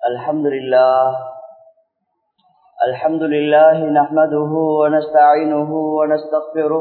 الحمد لله الحمد لله نحمده ونستعينه ونستغفره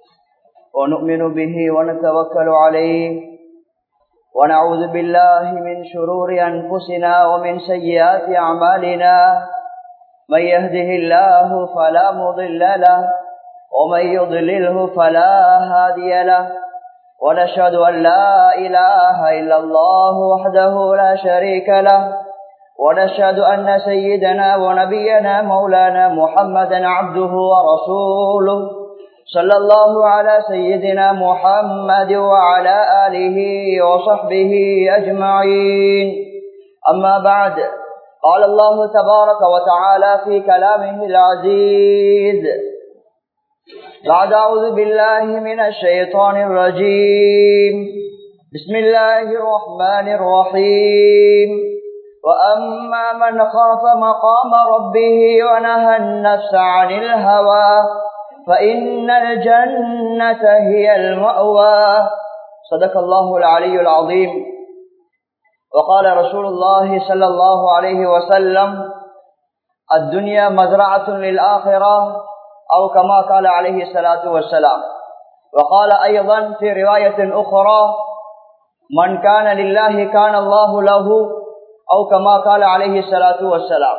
ونؤمن به ونتوكل عليه ونعوذ بالله من شرور أنفسنا ومن سيئات أعمالنا من يهده الله فلا مضل له ومن يضلله فلا هادي له ونشهد أن لا إله إلا الله وحده لا شريك له ونشهد أن سيدنا ونبينا مولانا محمدا عبده ورسوله صلى الله على سيدنا محمد وعلى آله وصحبه أجمعين أما بعد قال الله تبارك وتعالى في كلامه العزيز بعد أعوذ بالله من الشيطان الرجيم بسم الله الرحمن الرحيم وأما من خاف مقام ربه ونهى النفس عن الهوى فإن الجنة هي المأوى صدق الله العلي العظيم وقال رسول الله صلى الله عليه وسلم الدنيا مزرعة للآخرة أو كما قال عليه الصلاة والسلام وقال أيضا في رواية أخرى من كان لله كان الله له أو كما قال عليه الصلاة والسلام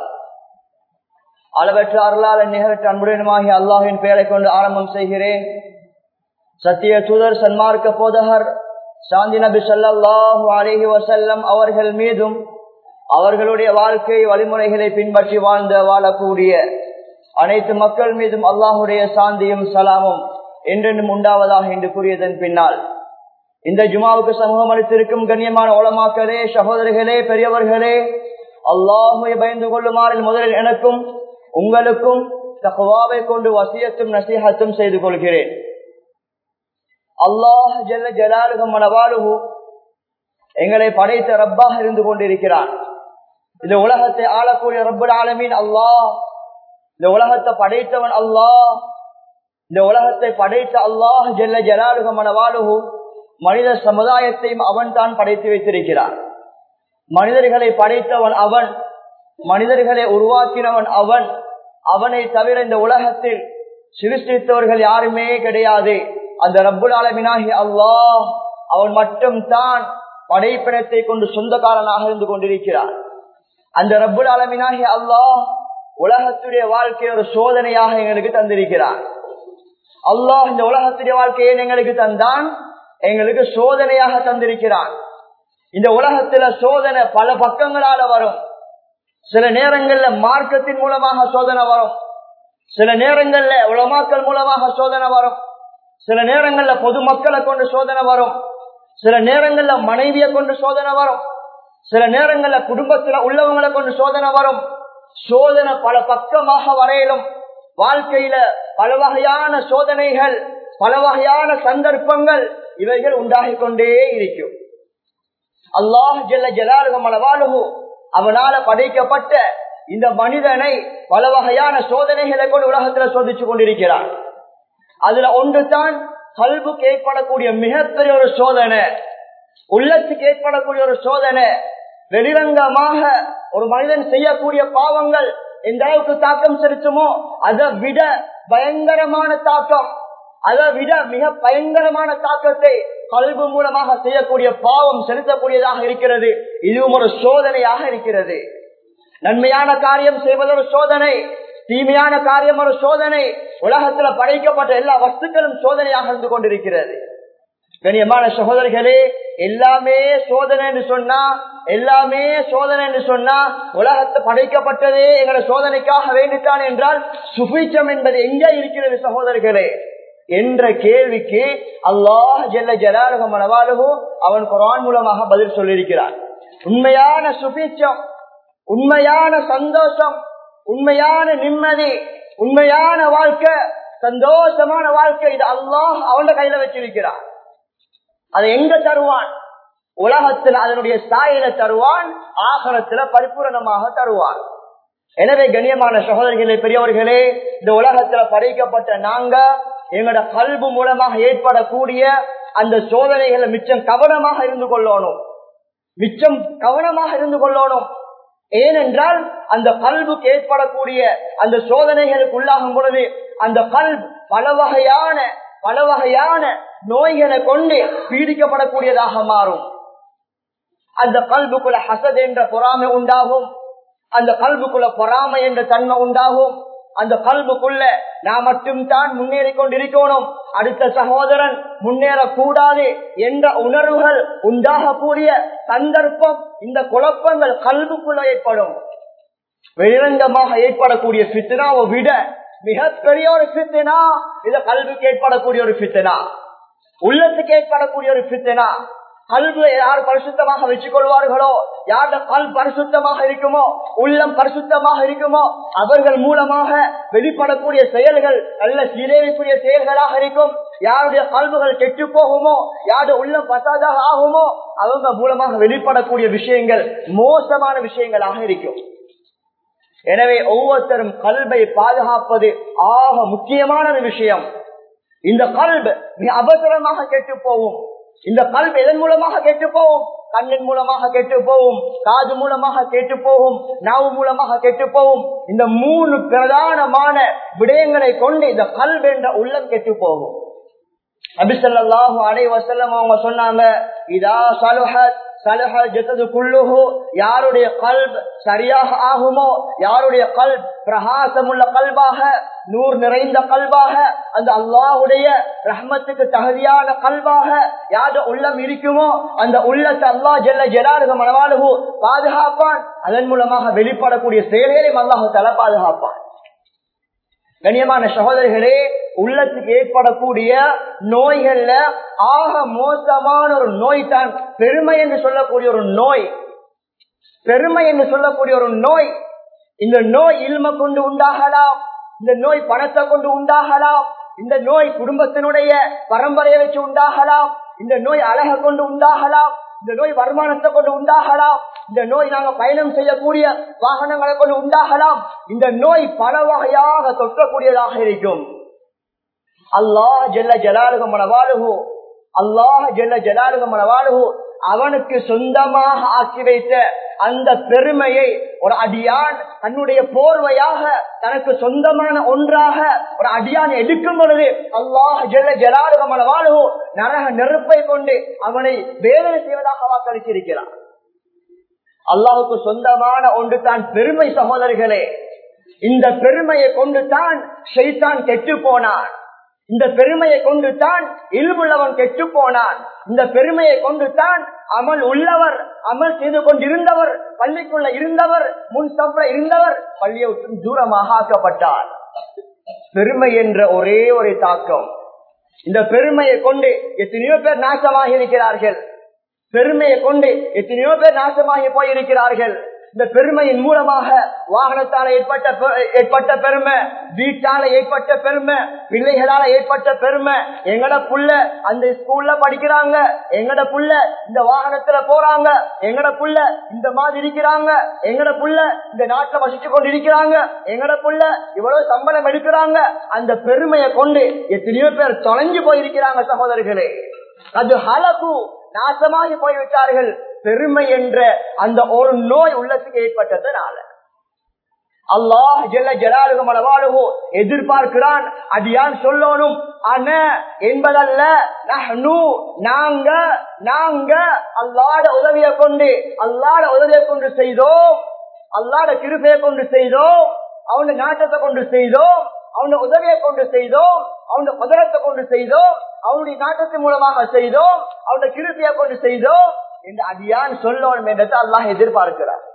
அளவற்ற அருளாளன் நிகழ்ச்சி அன்புடனுமாகி அல்லாஹின் பெயரை கொண்டு ஆரம்பம் செய்கிறேன் சத்திய தூதர் சன்மார்க்க போதகர் சாந்தி நபி சொல்லாஹு அலிஹி வசல்லம் அவர்கள் மீதும் அவர்களுடைய வாழ்க்கை வழிமுறைகளை பின்பற்றி வாழ்ந்த வாழக்கூடிய அனைத்து மக்கள் மீதும் அல்லாஹுடைய சாந்தியும் சலாமும் என்றென்றும் உண்டாவதாக என்று கூறியதன் பின்னால் இந்த ஜுமாவுக்கு சமூகம் அளித்திருக்கும் கண்ணியமான ஓலமாக்களே சகோதரிகளே பெரியவர்களே அல்லாஹுவை பயந்து கொள்ளுமாறில் முதலில் எனக்கும் உங்களுக்கும் தகவாவை கொண்டு வசியத்தும் நசீகத்தும் செய்து கொள்கிறேன் அல்லாஹ் ஜல்ல ஜலாலுகம் மனவாலுகு எங்களை படைத்த ரப்பாக இருந்து கொண்டிருக்கிறான் இந்த உலகத்தை ஆளக்கூடிய ரப்பல் ஆலமீன் அல்லாஹ் இந்த உலகத்தை படைத்தவன் அல்லாஹ் இந்த உலகத்தை படைத்த அல்லாஹ் ஜெல்ல ஜலாலுக மனவாலுகு மனித சமுதாயத்தையும் அவன் தான் படைத்து வைத்திருக்கிறான் மனிதர்களை படைத்தவன் அவன் மனிதர்களை உருவாக்கினவன் அவன் அவனை தவிர இந்த உலகத்தில் சிருஷ்டித்தவர்கள் யாருமே கிடையாது அந்த ரப்புல் ஆலமினாகி அல்லாஹ் அவன் மட்டும் தான் படைப்பினத்தை கொண்டு சொந்தக்காரனாக இருந்து கொண்டிருக்கிறான் அந்த ரப்புல் ஆலமினாகி அல்லாஹ் உலகத்துடைய வாழ்க்கை ஒரு சோதனையாக எங்களுக்கு தந்திருக்கிறான் அல்லாஹ் இந்த உலகத்துடைய வாழ்க்கையை எங்களுக்கு தந்தான் எங்களுக்கு சோதனையாக தந்திருக்கிறான் இந்த உலகத்துல சோதனை பல பக்கங்களால வரும் சில நேரங்கள்ல மார்க்கத்தின் மூலமாக சோதனை வரும் சில நேரங்கள்ல உலமாக்கள் மூலமாக சோதனை வரும் சில நேரங்கள்ல பொதுமக்களை கொண்டு சோதனை வரும் சில நேரங்கள்ல மனைவியை கொண்டு சோதனை வரும் சில நேரங்கள்ல குடும்பத்துல உள்ளவங்களை கொண்டு சோதனை வரும் சோதனை பல பக்கமாக வரையிலும் வாழ்க்கையில பல வகையான சோதனைகள் பல வகையான சந்தர்ப்பங்கள் இவைகள் உண்டாகிக் கொண்டே இருக்கும் அல்லாஹ் ஜெல்ல ஜலாலுகமளவாலுகு அவனால படைக்கப்பட்ட இந்த மனிதனை பல வகையான சோதனைகளை கொண்டு உலகத்துல சோதிச்சு கொண்டிருக்கிறான் அதுல ஒன்று தான் கல்வுக்கு ஏற்படக்கூடிய மிகப்பெரிய ஒரு சோதனை உள்ளத்துக்கு ஏற்படக்கூடிய ஒரு சோதனை வெளிரங்கமாக ஒரு மனிதன் செய்யக்கூடிய பாவங்கள் எந்த அளவுக்கு தாக்கம் செலுத்துமோ அதை விட பயங்கரமான தாக்கம் அதை விட மிக பயங்கரமான தாக்கத்தை கல்வி மூலமாக செய்யக்கூடிய பாவம் செலுத்தக்கூடியதாக இருக்கிறது இதுவும் ஒரு சோதனையாக இருக்கிறது நன்மையான காரியம் செய்வது ஒரு சோதனை தீமையான காரியம் ஒரு சோதனை உலகத்துல படைக்கப்பட்ட எல்லா வஸ்துக்களும் சோதனையாக இருந்து கொண்டிருக்கிறது கண்ணியமான சகோதரர்களே எல்லாமே சோதனை என்று சொன்னா எல்லாமே சோதனை என்று சொன்னா உலகத்தை படைக்கப்பட்டதே எங்களை சோதனைக்காக வேண்டித்தான் என்றால் சுபீச்சம் என்பது எங்கே இருக்கிறது சகோதரர்களே என்ற கேள்விக்கு அல்லாஹ் ஜெல்ல ஜலாலுக மனவாலுகு அவன் குரான் மூலமாக பதில் சொல்லியிருக்கிறான் உண்மையான சுபீச்சம் உண்மையான சந்தோஷம் உண்மையான நிம்மதி உண்மையான வாழ்க்கை சந்தோஷமான வாழ்க்கை இது அல்லாஹ் அவன கையில வச்சிருக்கிறான் அதை எங்க தருவான் உலகத்தில் அதனுடைய சாயில தருவான் ஆகரத்துல பரிபூரணமாக தருவான் எனவே கண்ணியமான சகோதரிகளே பெரியவர்களே இந்த உலகத்துல படைக்கப்பட்ட நாங்க எங்களோட கல்பு மூலமாக ஏற்படக்கூடிய அந்த சோதனைகளை மிச்சம் கவனமாக இருந்து கொள்ளணும் மிச்சம் கவனமாக இருந்து கொள்ளணும் ஏனென்றால் அந்த கல்வுக்கு ஏற்படக்கூடிய அந்த சோதனைகளுக்கு உள்ளாகும் பொழுது அந்த கல் பல வகையான பல வகையான நோய்களை கொண்டு பீடிக்கப்படக்கூடியதாக மாறும் அந்த கல்புக்குள்ள ஹசத் என்ற பொறாமை உண்டாகும் அந்த கல்புக்குள்ள பொறாமை என்ற தன்மை உண்டாகும் அந்த கல்புக்குள்ள நான் மட்டும் தான் முன்னேறி கொண்டிருக்கணும் அடுத்த சகோதரன் முன்னேறக்கூடாது என்ற உணர்வுகள் உண்டாகக்கூடிய சந்தர்ப்பம் இந்த குழப்பங்கள் கல்புக்குள்ள ஏற்படும் வெளிரங்கமாக ஏற்படக்கூடிய சித்தனாவை விட மிகப்பெரிய ஒரு சித்தனா இது கல்விக்கு ஏற்படக்கூடிய ஒரு சித்தனா உள்ளத்துக்கு ஏற்படக்கூடிய ஒரு சித்தனா கல்வி யார் பரிசுத்தமாக வச்சுக் கொள்வார்களோ யாருடைய கல் பரிசுத்தமாக இருக்குமோ உள்ளம் பரிசுத்தமாக இருக்குமோ அவர்கள் மூலமாக வெளிப்படக்கூடிய செயல்கள் நல்ல சீரழிக்கூடிய செயல்களாக இருக்கும் யாருடைய கல்வுகள் கெட்டு போகுமோ யாருடைய உள்ளம் பசாதாக ஆகுமோ அவங்க மூலமாக வெளிப்படக்கூடிய விஷயங்கள் மோசமான விஷயங்களாக இருக்கும் எனவே ஒவ்வொருத்தரும் கல்வை பாதுகாப்பது ஆக முக்கியமான ஒரு விஷயம் இந்த கல்வி மிக அவசரமாக கெட்டு போகும் இந்த கல்வி எதன் மூலமாக கெட்டு போகும் கண்ணின் மூலமாக கெட்டு போகும் காது மூலமாக கெட்டு போகும் நாவு மூலமாக கெட்டு போகும் இந்த மூணு பிரதானமான விடயங்களை கொண்டு இந்த கல்வி என்ற உள்ளம் கெட்டு போகும் அபிசல்லாஹு அலை வசல்லம் அவங்க சொன்னாங்க இதா சலுஹத் சலுஹ ஜெத்தது குள்ளுஹு யாருடைய கல்ப் சரியாக ஆகுமோ யாருடைய கல் பிரகாசமுள்ள கல்வாக நூறு நிறைந்த கல்வாக அந்த அல்லாஹுடைய ரஹ்மத்துக்கு தகுதியான கல்வாக யாரு உள்ளம் இருக்குமோ அந்த உள்ளத்தை அல்லா ஜெல்ல ஜலாலுக மனவாளுகு பாதுகாப்பான் அதன் மூலமாக வெளிப்படக்கூடிய செயல்களையும் அல்லாஹு தலை பாதுகாப்பான் கண்ணியமான சகோதரிகளே உள்ளத்துக்கு ஏற்படக்கூடிய நோய்கள்ல ஆக மோசமான ஒரு நோய் தான் பெருமை என்று சொல்லக்கூடிய ஒரு நோய் பெருமை என்று சொல்லக்கூடிய ஒரு நோய் இந்த நோய் இல்ம கொண்டு உண்டாகலாம் இந்த நோய் பணத்தை கொண்டு உண்டாகலாம் இந்த நோய் குடும்பத்தினுடைய பரம்பரையை வச்சு உண்டாகலாம் இந்த நோய் அழகை கொண்டு உண்டாகலாம் இந்த நோய் வருமானத்தை கொண்டு உண்டாகலாம் இந்த நோய் நாங்க பயணம் செய்யக்கூடிய வாகனங்களை கொண்டு உண்டாகலாம் இந்த நோய் பல வகையாக தொற்றக்கூடியதாக இருக்கும் அல்லாஹ் ஜெல்ல ஜலாலுக மனவாளுகு அல்லாஹ் ஜெல்ல ஜலாலுக மனவாளுகு அவனுக்கு சொந்தமாக ஆக்கி வைத்த அந்த பெருமையை ஒரு அடியான் தன்னுடைய போர்வையாக தனக்கு சொந்தமான ஒன்றாக ஒரு அடியான் எடுக்கும் பொழுது அல்லாஹ் ஜெல்ல ஜலாலுக மனவாளுகு நரக நெருப்பை கொண்டு அவனை வேதனை செய்வதாக வாக்களித்திருக்கிறான் அல்லாஹுக்கு சொந்தமான ஒன்று தான் பெருமை சகோதரர்களே இந்த பெருமையை கொண்டு தான் ஷெய்தான் கெட்டு போனான் இந்த பெருமையை கொண்டு தான் இல்புள்ளவன் கெட்டு போனான் இந்த பெருமையை கொண்டு தான் அமல் உள்ளவர் அமல் செய்து கொண்டிருந்தவர் பள்ளிக்குள்ள இருந்தவர் முன் தப்ப இருந்தவர் பள்ளியை விட்டு தூரமாக ஆக்கப்பட்டார் பெருமை என்ற ஒரே ஒரு தாக்கம் இந்த பெருமையை கொண்டு எத்தனையோ பேர் நாசமாக இருக்கிறார்கள் பெருமையை கொண்டு எத்தனையோ பேர் நாசமாகி போயிருக்கிறார்கள் இந்த பெருமையின் மூலமாக வாகனத்தால ஏற்பட்ட ஏற்பட்ட பெருமை வீட்டால ஏற்பட்ட பெருமை பிள்ளைகளால ஏற்பட்ட பெருமை எங்கட புள்ள அந்த ஸ்கூல்ல படிக்கிறாங்க எங்கட புள்ள இந்த வாகனத்துல போறாங்க எங்கட புள்ள இந்த மாதிரி இருக்கிறாங்க எங்கட புள்ள இந்த நாட்டுல வசிச்சு கொண்டு இருக்கிறாங்க எங்கட புள்ள இவ்வளவு சம்பளம் எடுக்கிறாங்க அந்த பெருமையை கொண்டு எத்தனையோ பேர் தொலைஞ்சு போயிருக்கிறாங்க சகோதரர்களே அது ஹலகு நாசமாகி போய்விட்டார்கள் பெருமை என்ற அந்த ஒரு நோய் உள்ளத்துக்கு ஏற்பட்டதுனால அல்லாஹ் ஜெல்ல ஜலாலுகம் அளவாளுகோ எதிர்பார்க்கிறான் அது யான் சொல்லணும் அன என்பதல்ல நஹ்னு நாங்க நாங்க அல்லாட உதவியை கொண்டு அல்லாட உதவியை கொண்டு செய்தோம் அல்லாட கிருப்பையை கொண்டு செய்தோம் அவனுடைய நாட்டத்தை கொண்டு செய்தோம் அவனுடைய உதவியை கொண்டு செய்தோம் அவனுடைய குதிரத்தை கொண்டு செய்தோம் அவனுடைய நாட்டத்தின் மூலமாக செய்தோம் அவனுடைய கிருப்பியை கொண்டு செய்தோம் என்று அடியான் சொல்லணும் என்றதை அல்லாஹ் எதிர்பார்க்கிறார்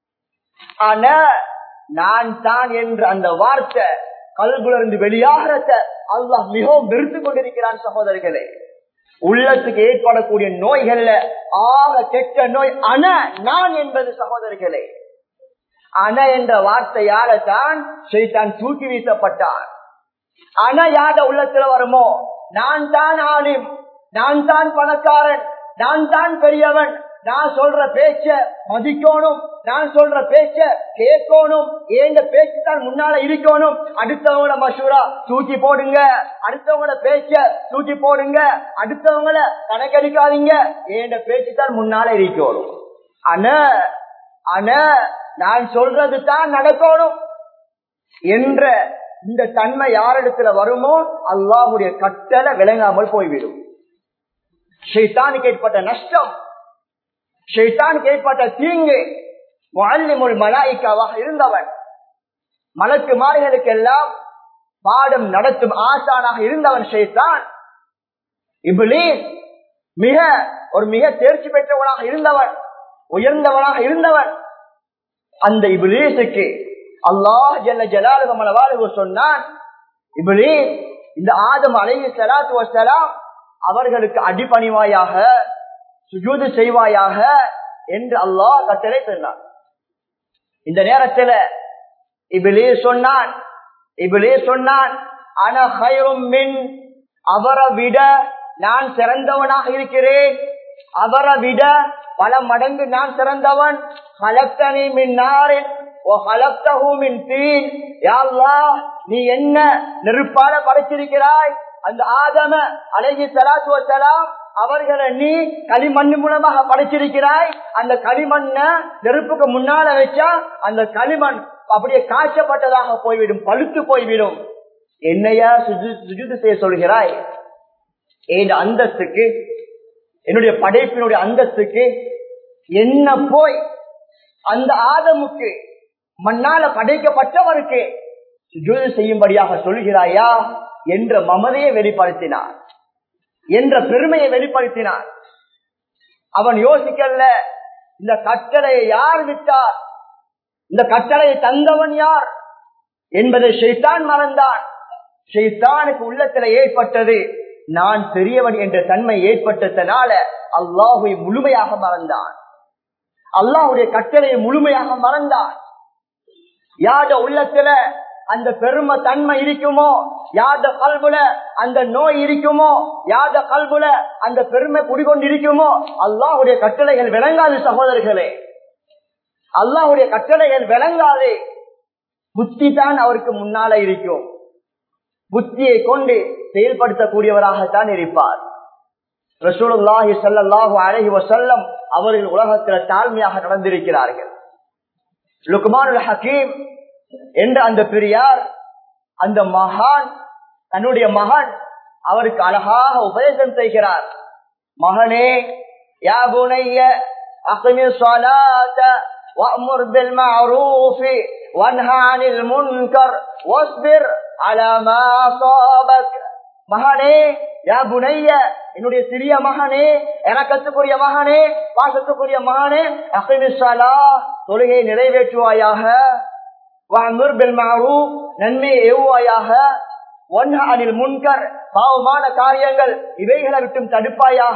ஆனா நான் தான் என்ற அந்த வார்த்தை கல்குலர்ந்து வெளியாகிறத அல்லாஹ் மிகவும் வெறுத்து கொண்டிருக்கிறான் சகோதரர்களே உள்ளத்துக்கு ஏற்படக்கூடிய நோய்கள்ல ஆக கெட்ட நோய் அன நான் என்பது சகோதரர்களே அன என்ற வார்த்தையால தான் செய்தான் தூக்கி வீசப்பட்டான் அன யாத உள்ளத்துல வருமோ நான் தான் ஆலிம் நான் தான் பணக்காரன் நான் தான் பெரியவன் நான் சொல்ற பேச்ச மதிக்கணும் நான் சொல்ற பேச்ச கேட்கணும் ஏந்த பேச்சு தான் முன்னால இருக்கணும் அடுத்தவங்கள மசூரா தூக்கி போடுங்க அடுத்தவங்களோட பேச்ச தூக்கி போடுங்க அடுத்தவங்கள கணக்கெடுக்காதீங்க ஏண்ட பேச்சு தான் முன்னால இருக்கணும் அன அன நான் சொல்றது தான் நடக்கணும் என்ற இந்த தன்மை யாரிடத்துல வருமோ அல்லாஹுடைய கட்டளை விளங்காமல் போய்விடும் ஷைத்தானுக்கு ஏற்பட்ட நஷ்டம் ஷைத்தானுக்கு ஏற்பட்ட தீங்கு முல்லிமுல் மலாய்க்காவாக இருந்தவன் மலக்கு மாறுகளுக்கெல்லாம் பாடம் நடத்தும் ஆசானாக இருந்தவன் ஷைத்தான் இப்படி மிக ஒரு மிக தேர்ச்சி பெற்றவனாக இருந்தவன் உயர்ந்தவனாக இருந்தவன் அந்த இபிலீசுக்கு அல்லாஹ் ஜல்ல ஜலாலுகமனவாளுகு சொன்னான் இப்படி இந்த ஆதம் அலைஹி சலாத்து வசலாம் அவர்களுக்கு அடிபணிவாயாக சுஜூது செய்வாயாக என்று அல்லாஹ் கட்டளை சொன்னான் இந்த நேரத்தில் இபிலே சொன்னான் இபிலே சொன்னான் அன ஹைரும் மின் அவரை விட நான் சிறந்தவனாக இருக்கிறேன் அவரை விட பல மடங்கு நான் சிறந்தவன் ஹலப்தனி மின் நாரின் நீ என்ன நெருப்பால படைச்சிருக்கிறாய் அந்த ஆதம அழகி சலாத்து வசலாம் அவர்களை நீ களிமண் மூலமாக படைச்சிருக்கிறாய் அந்த களிமண்ண நெருப்புக்கு முன்னால வச்சா அந்த களிமண் அப்படியே காய்ச்சப்பட்டதாக போய்விடும் பழுத்து போய்விடும் என்னையா சுஜுது செய்ய சொல்கிறாய் என் அந்தஸ்துக்கு என்னுடைய படைப்பினுடைய அந்தஸ்துக்கு என்ன போய் அந்த ஆதமுக்கு மண்ணால படைக்கப்பட்டவருக்கு சுஜூது செய்யும்படியாக சொல்கிறாயா என்ற மமதையை வெளிப்படுத்தினார் என்ற பெருமையை வெளிப்படுத்தினார் அவன் யோசிக்கல இந்த கட்டளையை யார் விட்டார் இந்த கட்டளையை தந்தவன் யார் என்பதை ஷெய்தான் மறந்தான் ஷெய்தானுக்கு உள்ளத்துல ஏற்பட்டது நான் பெரியவன் என்ற தன்மை ஏற்பட்டதனால அல்லாஹுவை முழுமையாக மறந்தான் அல்லாஹுடைய கட்டளையை முழுமையாக மறந்தான் யாத உள்ளத்துல அந்த பெருமை தன்மை இருக்குமோ யாத கல்புல அந்த நோய் இருக்குமோ யாத கல்புல அந்த பெருமை குடிகொண்டு இருக்குமோ அல்லாஹுடைய கட்டளைகள் விளங்காது சகோதரர்களே அல்லாஹுடைய கட்டளைகள் விளங்காது புத்தி தான் அவருக்கு முன்னால இருக்கும் புத்தியை கொண்டு செயல்படுத்தக்கூடியவராகத்தான் இருப்பார் ரசூலுல்லாஹி ஸல்லல்லாஹு அலைஹி வஸல்லம் அவர்கள் உலகத்தில் தாழ்மையாக நடந்திருக்கிறார்கள் லுக்மானுல் ஹக்கீம் என்ற அந்த பெரியார் அந்த மகான் தன்னுடைய மகன் அவருக்கு அழகாக உபதேசம் செய்கிறார் மகனே யா புனைய அக்மி ஸலாத وأمر بالمعروف وانهى عن المنكر واصبر على ما أصابك மகனே யா புனைய என்னுடைய சிறிய மகனே எனக்கத்துக்குரிய மகனே பாசத்துக்குரிய மகனே அகிமிசலா தொழுகையை நிறைவேற்றுவாயாக நன்மையை ஏவுவாயாக அனில் முன்கர் பாவமான காரியங்கள் இவைகளை விட்டும் தடுப்பாயாக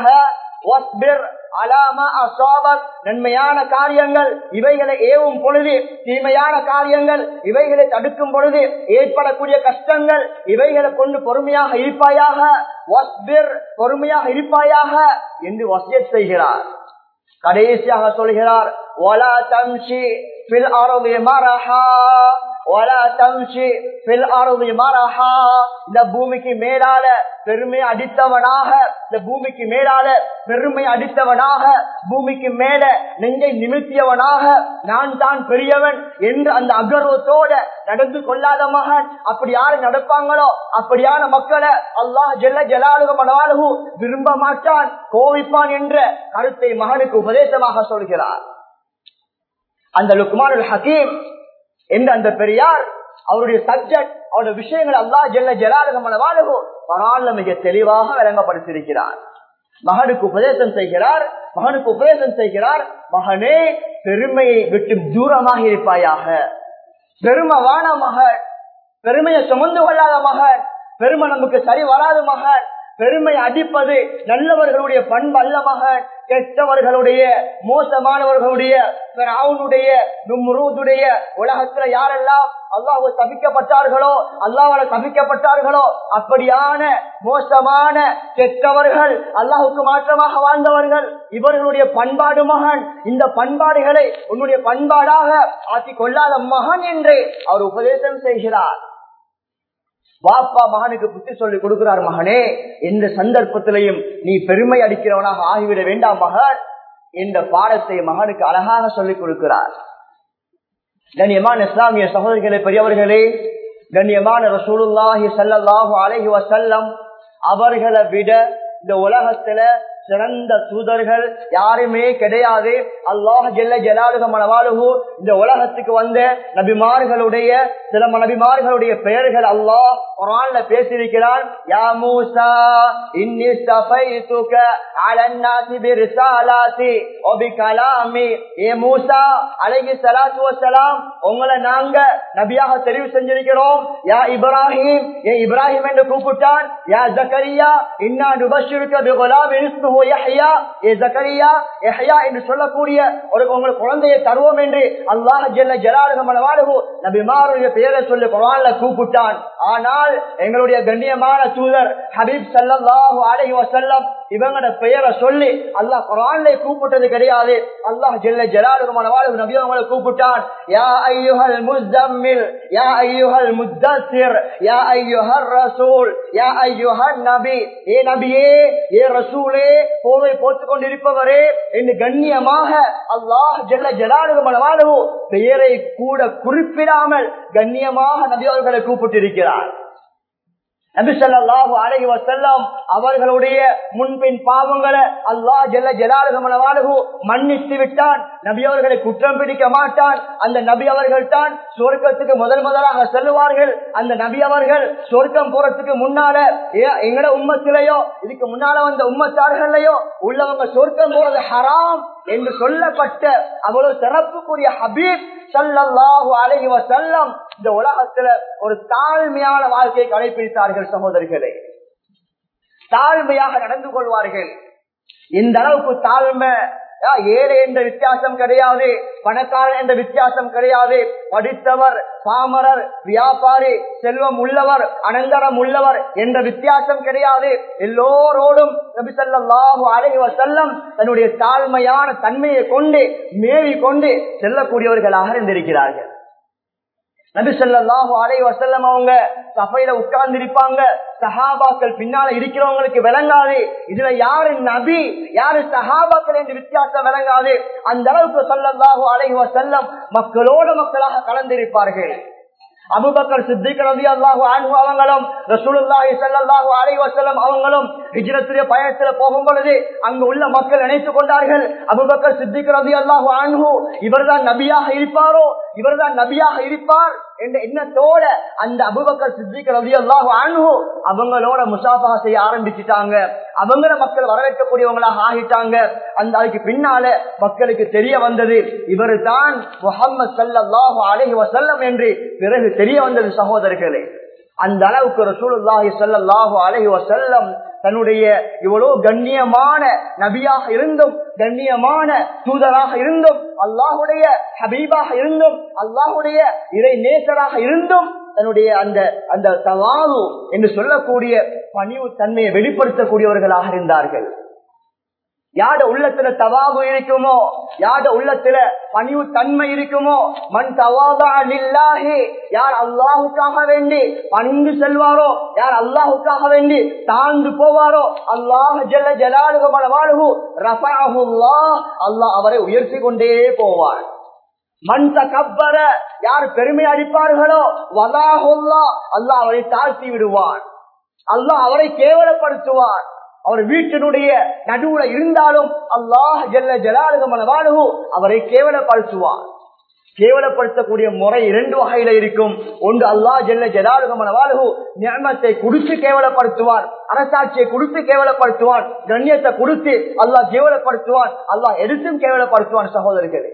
நன்மையான காரியங்கள் இவைகளை ஏவும் பொழுது தீமையான காரியங்கள் இவைகளை தடுக்கும் பொழுது ஏற்படக்கூடிய கஷ்டங்கள் இவைகளை கொண்டு பொறுமையாக இருப்பாயாக பொறுமையாக இருப்பாயாக என்று வசிய செய்கிறார் கடைசியாக சொல்கிறார் ஒலா தம்ஷி பில் அருள் மரஹா ஒலா தம்ஷி பில் அருள் மரஹா இந்த பூமிக்கு மேலால பெருமை அடித்தவனாக இந்த பூமிக்கு மேலால பெருமை அடித்தவனாக பூமிக்கு மேல நெஞ்சை நிமித்தியவனாக நான் தான் பெரியவன் என்று அந்த அகர்வத்தோட நடந்து கொள்ளாத மகன் அப்படி யாரு நடப்பாங்களோ அப்படியான மக்களை அல்லாஹ் ஜெல்ல ஜலாலுகமனாலுகு விரும்ப மாட்டான் கோவிப்பான் என்ற கருத்தை மகனுக்கு உபதேசமாக சொல்கிறார் அந்த லுக்மானுல் ஹக்கீம் என்ற அந்த பெரியார் அவருடைய சப்ஜெக்ட் அவருடைய விஷயங்கள் அல்லா ஜெல்ல ஜலாலுகமனவாலுகு பரான்ல மிக தெளிவாக விளங்கப்படுத்தியிருக்கிறார் மகனுக்கு உபதேசம் செய்கிறார் மகனுக்கு உபதேசம் செய்கிறார் மகனே பெருமையை விட்டு தூரமாக இருப்பாயாக பெருமவான மகன் பெருமையை சுமந்து கொள்ளாத மகன் பெருமை நமக்கு சரி வராத மகன் பெருமை அடிப்பது நல்லவர்களுடைய பண்பு அல்ல மகன் கெட்டவர்களுடைய மோசமானவர்களுடைய அவனுடைய நும்ரூதுடைய உலகத்துல யாரெல்லாம் அல்லாஹ் தவிக்கப்பட்டார்களோ அல்லாவால தவிக்கப்பட்டார்களோ அப்படியான மோசமான கெட்டவர்கள் அல்லாஹுக்கு மாற்றமாக வாழ்ந்தவர்கள் இவர்களுடைய பண்பாடு மகன் இந்த பண்பாடுகளை உன்னுடைய பண்பாடாக ஆக்கிக் கொள்ளாத மகன் என்று அவர் உபதேசம் செய்கிறார் வாப்பா மகனுக்கு புத்தி சொல்லி கொடுக்கிறார் மகனே எந்த சந்தர்ப்பத்திலையும் நீ பெருமை அடிக்கிறவனாக ஆகிவிட வேண்டாம் மகன் என்ற பாடத்தை மகனுக்கு அழகாக சொல்லிக் கொடுக்கிறார் கண்ணியமான இஸ்லாமிய சகோதரிகளே பெரியவர்களே கண்ணியமான ரசூலுல்லாஹி ஸல்லல்லாஹு அலைஹி வஸல்லம் அவர்களை விட இந்த உலகத்துல சிறந்த தூதர்கள் யாருமே கிடையாது அல்லாஹ் ஜெல்ல ஜலாலுக மனவாளுகு இந்த உலகத்துக்கு வந்த நபிமார்களுடைய சில நபிமார்களுடைய பெயர்கள் அல்லாஹ் குரான்ல பேசியிருக்கிறான் யா மூசா இன்னி ஸஃபைதுக அலன் நாஸி பிரிசாலாத்தி வ பிகலாமி ஏ மூசா அலைஹி ஸலாத்து வஸலாம் உங்களை நாங்க நபியாக தெரிவு செஞ்சிருக்கிறோம் யா இப்ராஹிம் ஏ இப்ராஹிம் என்று கூப்பிட்டான் யா ஜக்கரியா இன்னா நுபஷிருக்க பிகுலாமின் இஸ்முஹு யஹ்யா ஏ ஜக்கரியா யஹ்யா என்று சொல்லக்கூடிய ஒரு உங்களுக்கு குழந்தையை தருவோம் என்று அல்லாஹ் ஜல்ல ஜலாலுஹு மனவாலுஹு நபிமாருடைய பெயரை சொல்லி குர்ஆன்ல கூப்பிட்டான் ஆனால் எங்களுடைய கண்ணியமான தூதர் ஹபீப் ஸல்லல்லாஹு அலைஹி வஸல்லம் இவங்களோட பெயரை சொல்லி அல்லாஹ் குர்ஆன்ல கூப்பிட்டது கிடையாது அல்லாஹ் ஜல்ல ஜலாலுஹு மனவாலுஹு நபி அவங்களை கூப்பிட்டான் யா அய்யுஹல் முஸம்மில் யா அய்யுஹல் முத்தஸிர் யா அய்யுஹர் ரசூல் யா அய்யுஹன் நபி ஏ நபியே ஏ ரசூலே போவை போட்டுக் கொண்டிருப்பவரே என்று கண்ணியமாக அல்லாஹ் ஜல்ல ஜலாலுஹு மனவாலுஹு பெயரை கூட குறிப்பிடாமல் கண்ணியமாக நபி அவர்களை கூப்பிட்டிருக்கிறார் நபி ஸல்லல்லாஹு அலைஹி வஸல்லம் அவர்களுடைய முன்பின் பாவங்களை அல்லாஹ் ஜல்ல ஜலாலுஹு மன்னித்து விட்டான் நபி அவர்களை குற்றம் பிடிக்க மாட்டான் அந்த நபி அவர்கள் தான் சொர்க்கத்துக்கு முதல் முதலாக செல்லுவார்கள் அந்த நபி அவர்கள் சொர்க்கம் போறதுக்கு முன்னால ஏ- எங்கட உம்மத்திலேயோ இதுக்கு முன்னால வந்த உம்மத்தார்களையோ உள்ளவங்க சொர்க்கம் போறது ஹராம் என்று சொல்லப்பட்ட அவ்வளவு சிறப்புக்குரிய ஹபீப் ஸல்லல்லாஹு அலைஹி வஸல்லம் இந்த உலகத்துல ஒரு தாழ்மையான வாழ்க்கையை கடைபிடித்தார்கள் சகோதரிகளே தாழ்மையாக நடந்து கொள்வார்கள் இந்த அளவுக்கு தாழ்மை ஆ, ஏழை என்ற வித்தியாசம் கிடையாது பணக்காரன் என்ற வித்தியாசம் கிடையாது படித்தவர் பாமரர் வியாபாரி செல்வம் உள்ளவர் அனந்தரம் உள்ளவர் என்ற வித்தியாசம் கிடையாது எல்லோரோடும் நபி ஸல்லல்லாஹு அலைஹி வஸல்லம் தன்னுடைய தாழ்மையான தன்மையை கொண்டு மேவி கொண்டு செல்லக்கூடியவர்களாக இருந்திருக்கிறார்கள் நபி ஸல்லல்லாஹு அலைஹி வஸல்லம் அவங்க சபையில உட்கார்ந்து இருப்பாங்க சஹாபாக்கள் பின்னால இருக்கிறவங்களுக்கு விளங்காது இதுல யாரு நபி யாரு சஹாபாக்கள் என்று வித்தியாசம் விளங்காது அந்த அளவுக்கு ஸல்லல்லாஹு அலைஹி வஸல்லம் மக்களோட மக்களாக கலந்திருப்பார்கள் அபுபக்கர் சித்திக் ரலியல்லாஹு அன்ஹு அவங்களும் ரசூலுல்லாஹி ஸல்லல்லாஹு அலைஹி வஸல்லம் அவங்களும் ஹிஜ்ரத்துடைய பயணத்துல போகும் பொழுது அங்கு உள்ள மக்கள் நினைத்துக் கொண்டார்கள் அபுபக்கர் சித்திக் ரலியல்லாஹு அன்ஹு இவர்தான் நபியாக இருப்பாரோ இவர்தான் நபியாக இருப்பார் என்ற எண்ணத்தோட அந்த அபுபக்கர் சித்திக் ரலியல்லாஹு அன்ஹு அவங்களோட முசாஃபா செய்ய ஆரம்பிச்சிட்டாங்க அவங்கள மக்கள் வரவேற்கக்கூடியவங்களாக ஆகிட்டாங்க அந்த அதுக்கு பின்னால மக்களுக்கு தெரிய வந்தது இவர் தான் முகமது சல்லாஹு அலைஹி வஸல்லம் என்று பிறகு தெரிய வந்தது சகோதரர்களே அந்த அளவுக்கு ரசூலுல்லாஹி ஸல்லல்லாஹு அலைஹி வஸல்லம் தன்னுடைய இவ்வளவு கண்ணியமான நபியாக இருந்தும் கண்ணியமான தூதராக இருந்தும் அல்லாஹுடைய ஹபீபாக இருந்தும் அல்லாஹுடைய இறை நேசராக இருந்தும் தன்னுடைய அந்த அந்த தவாவு என்று சொல்லக்கூடிய பணிவு தன்மையை வெளிப்படுத்தக்கூடியவர்களாக இருந்தார்கள் யாட உள்ளத்துல தவாபு இருக்குமோ யாட உள்ளத்துல பணிவு தன்மை இருக்குமோ மண் தவாதா நில்லாஹி யார் அல்லாஹுக்காக வேண்டி பணிந்து செல்வாரோ யார் அல்லாஹுக்காக வேண்டி தாழ்ந்து போவாரோ அல்லாஹ் ஜல்ல ஜலாலுக வாழ்வு ரஃபாஹுல்லா அல்லாஹ் அவரை உயர்த்தி கொண்டே போவார் மண் கப்பர யார் பெருமை அடிப்பார்களோ வதாஹுல்லா அல்லாஹ் அவரை தாழ்த்தி விடுவான் அல்லாஹ் அவரை கேவலப்படுத்துவார் அவர் வீட்டினுடைய நடுவுல இருந்தாலும் அல்லாஹ் ஜல்ல ஜலாலுகமன வாழ்வு அவரை கேவலப்படுத்துவார் கேவலப்படுத்தக்கூடிய முறை இரண்டு வகையில இருக்கும் ஒன்று அல்லாஹ் ஜல்ல ஜலாலுகமன வாழ்வு ஞானத்தை கொடுத்து கேவலப்படுத்துவார் அரசாட்சியை கொடுத்து கேவலப்படுத்துவான் கண்ணியத்தை கொடுத்து அல்லாஹ் கேவலப்படுத்துவான் அல்லாஹ் எடுத்தும் கேவலப்படுத்துவான் சகோதரர்களே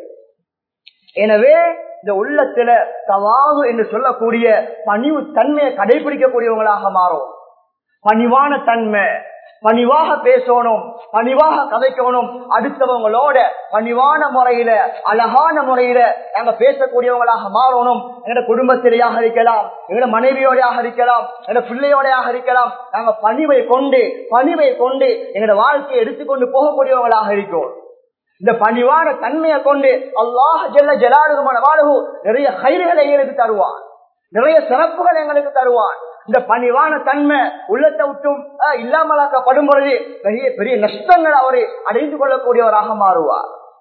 எனவே இந்த உள்ளத்துல தவாவு என்று சொல்லக்கூடிய பணிவு தன்மையை கடைபிடிக்கக்கூடியவங்களாக மாறும் பணிவான தன்மை பணிவாக பேசணும் பணிவாக கதைக்கணும் அடுத்தவங்களோட பணிவான முறையில அழகான முறையில நாங்க பேசக்கூடியவங்களாக மாறணும் எங்க குடும்பத்திலேயாக இருக்கலாம் எங்க மனைவியோடையாக இருக்கலாம் எங்க பிள்ளையோடையாக இருக்கலாம் நாங்க பணிவை கொண்டு பணிவை கொண்டு எங்களோட வாழ்க்கையை எடுத்துக்கொண்டு போகக்கூடியவங்களாக இருக்கோம் இந்த பணிவான தன்மையை கொண்டு அல்லாஹ் ஜெல்ல ஜலாலுமான வாழ்வு நிறைய கயிறுகளை எங்களுக்கு தருவான் நிறைய சிறப்புகள் எங்களுக்கு தருவான் இந்த பணிவான தன்மை உள்ளத்தை விட்டும் அஹ், இல்லாமலாக்கப்படும் பொழுது பெரிய பெரிய நஷ்டங்கள் அவரை அடைந்து கொள்ளக்கூடியவராக மாறுவார்